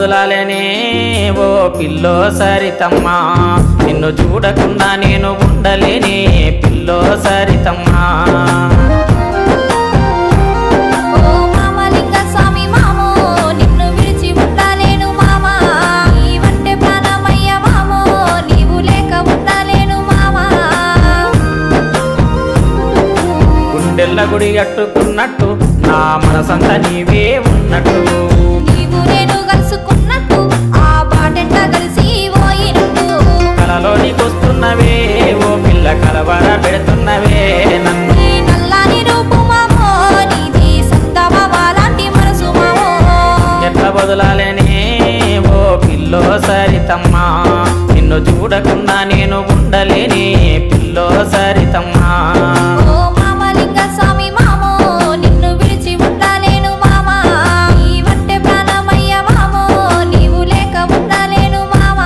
బదులాలేనే ఓ pillow సరితమ్మా నిన్ను చూడకుండా నేను ఉండలేనే పిల్లో సరితమ్మా ఓ మామలింగ స్వామి మామో నిన్ను విడిచి ఉండలేను మామా నీవంటే ప్రాణమయ్య మామో నీవు లేక ఉండలేను మామా గుండెల్ల గుడి కట్టుకున్నట్టు నా మనసంతా నీవే ఉన్నట్టు నీవు నేను కలుసుకున్నట్టు ఆ బాటెంట కలిసి పోయినట్టు కలలోనికొస్తున్నవే ఓ పిల్ల కలవర పెడుతున్నవే నన్ను నీ నల్లని రూపు మామో నీది సంతమామ లాంటి మనసు మామో ఎట్ల బదులాలేనే ఓ పిల్లో సరితమ్మా నిన్ను చూడకుండా నేను ఉండలేనే పిల్లో సరితమ్మా ఓ మామలింగ స్వామి మామో నిన్ను విడిచి ఉండలేను మామా నీవంటే ప్రాణమయ్య మామో నీవు లేక ఉండలేను మామా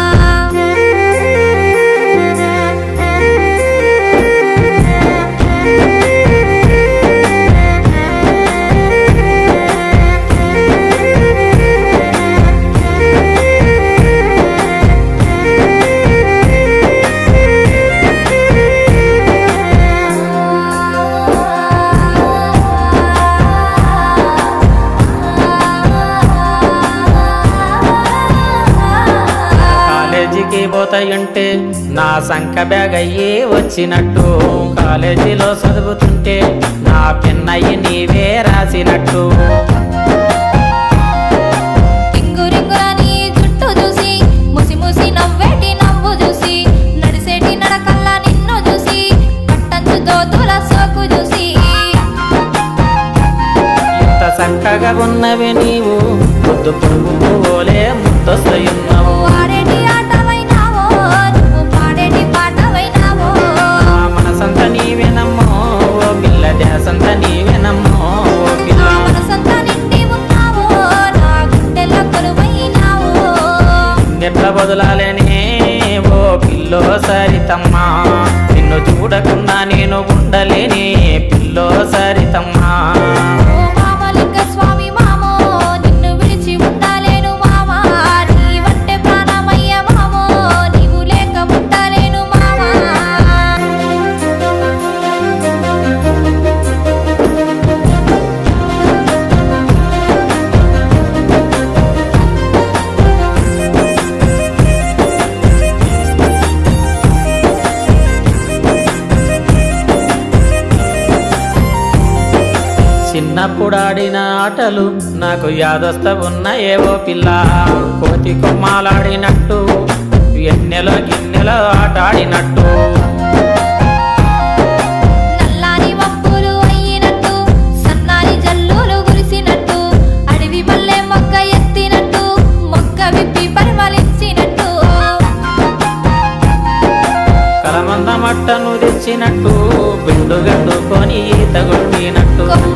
కాలేజీకి పోతాయంటే నా సంఖ బ్యాగ్ అయ్యి వచ్చినట్టు కాలేజీలో చదువుతుంటే నా పెన్నయ్యి నీవే రాసినట్టు రింగు రింగులని జుట్టు చూసి ముసి ముసి నవ్వేటి నవ్వు చూసి నడిసేటి నడకల్లా నిన్ను చూసి పట్టంచు దోతుల సోకు చూసి ఇంత చక్కగా ఉన్నవి నీవు ముద్దు పురుగు ఓలే ముద్దొస్తయున్నావు నువ్వు ఆడేటి ఆటవైనావో నువ్వు పాడేటి పాటవైనావో నా మనసంతా నీవేనమ్మో ఓ పిల్ల దేశంతా నీవేనమ్మో ఓ నా పిల్ల మనసంతా నిండి ఉన్నావో నా గుండెల్లో కొలువైనావో ఎట్ల బదులాలేనే ఓ పిల్లో సరితమ్మా నిన్ను చూడకుండా నేను ఉండలేనే పిల్లో సరితమ్మా ఓ మామలింగ స్వామి మామో నిన్ను విడిచి ఉండలేను మామా నీవంటే ప్రాణమయ్య మామో నీవు లేక ఉండలేను మామా చిన్నప్పుడు ఆడిన ఆటలు నాకు యాదొస్త ఉన్నాయేవో పిల్ల కోతి కొమ్మాలాడినట్టు ఎన్నెలో గిన్నెలో ఆట ఆడినట్టు నల్లాని మబ్బులు అయ్యినట్టు సన్నాని జల్లులు కురిసినట్టు అడవి మల్లె మొగ్గ ఎత్తినట్టు మొగ్గ విప్పి పరిమళించినట్టు కలమంద మట్టను తెచ్చినట్టు బిండు గట్టుకొని ఈత కొట్టినట్టు కొమ్మ